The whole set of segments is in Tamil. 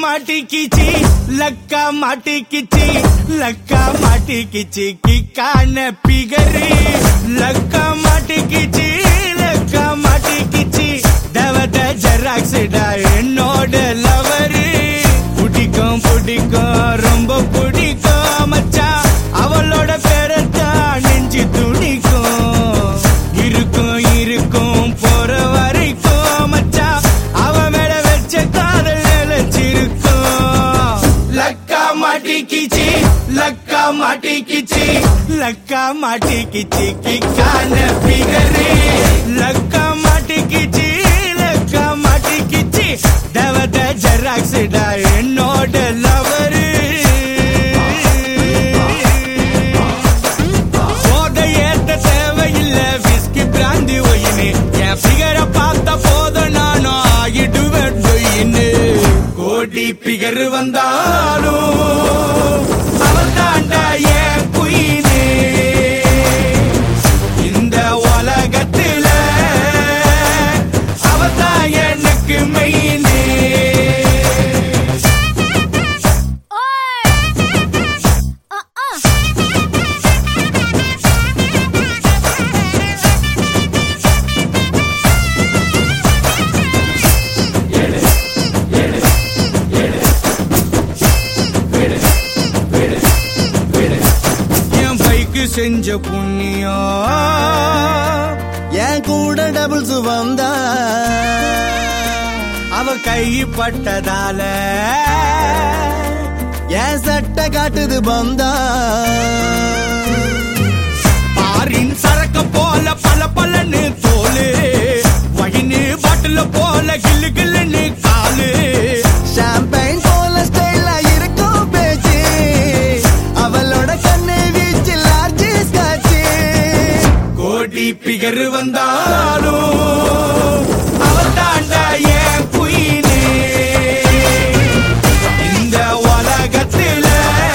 மாட்டிக்கிச்சி லக்கா மாட்டிக்கிச்சி லக்கா மாட்டிக்கிச்சி கிக்கான பிகரு லக்கா மாட்டிக்கிச்சி லக்கா மாட்டிக்கிச்சி தவத ஜெராக்ஸ்டா என்னோட லவரு பிடிக்கும் பிடிக்கும் ரொம்ப பிடிக்கும் மச்சான் அவளோட பேரத்தான் நெஞ்சு துணிக்கும் இருக்கும் இருக்கும் போற வரைக்கும் மச்சான் அவ மேல வச்ச காதல் நிலைச்சிருக்கும் லக்கா மாட்டிக்கிச்சி லக்கா மாட்டிக்கிச்சி லக்கா மாட்டிக்கிச்சி கிக்கான பிகரு லக்கா மாட்டிக்கிச்சி லக்கா மாட்டிக்கிச்சி தேவத ஜெராக்ஸ்டா என்னோட லவரு போதை ஏத்த தேவையில்ல விஸ்கி பிராந்தி ஒயினு என் பிகரை பார்த்த போதும் நானும் ஆகிடுவேன் டொயின்னு கோடி பிகர் வந்தாலும் அவள் தாண்டா என் குயினு இந்த உலகத்துல அவதான் எனக்கு மெயினு என் பைக்கு செஞ்ச புண்ணியம் என் கூட டபுள்ஸ் வந்தா அவ கை பட்டதால என் சட்டை காட்டுது பந்தா பாரின் சரக்க போல பல பலன்னு தோலு வயின்னு பாட்டில போல கில்லு கில்லுன்னு காலு ஷாம்பைன் போல ஸ்டைலா இருக்கும் பேச்சு அவளோட கண்ணு வீச்சு லார்ஜ் ஸ்காட்சி கோடி பிகர் வந்தாலும் அவ தாண்டா என் குயினு இந்த உலகத்துல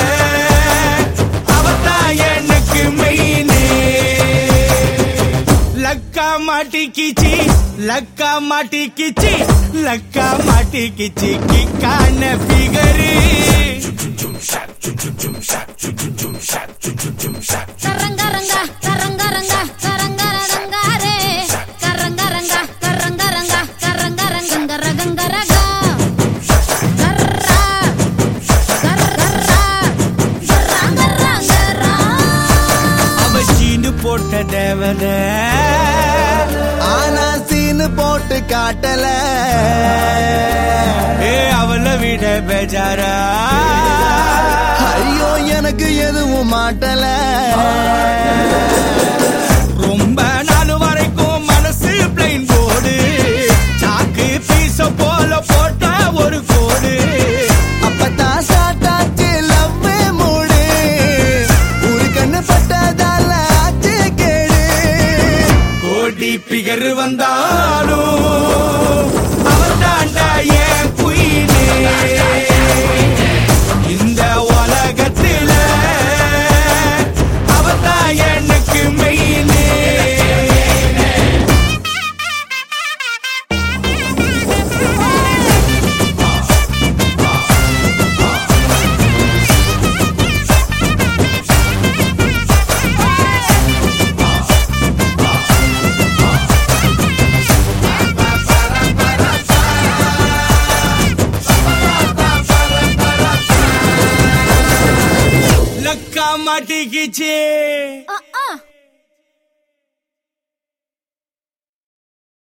அவதான் எனக்கு மெயினு லக்கா மாட்டிக்கிச்சி லக்கா மாட்டிக்கிச்சி லக்கா மாட்டிக்கிச்சி கிக்கான பிகரு கரங்கரங்க கரங்கரங்க கரங்கரங்காரே கரங்கரங்க கரங்கரங்க கரங்கரங்க ரகங்கரக கர்ரா கர்ரா கரங்கரங்கரா அவ சீனு போட்ட தேவத ஆனா சீனு போட்டு காட்டல ஏ அவளை விட பேஜாரா ஐயோ எனக்கு எதுவும் மாட்டல ரொம்ப நாள் வரைக்கும் மனசு பிளைன் போடு சாக்கு பீச போல போட்ட ஒரு கோடு அப்பதான் ஸ்டார்ட் ஆச்சு லவ் மூடு ஒரு கண்ணு பட்டதால ஆச்சு கேடு கோடி பிகர் வந்தாலும் அவள் தாண்டா என் குயினே இந்த உலகத்துல அவதான் எனக்கு மெயினே லக்கா மாட்டிக்கிச்சு ஆ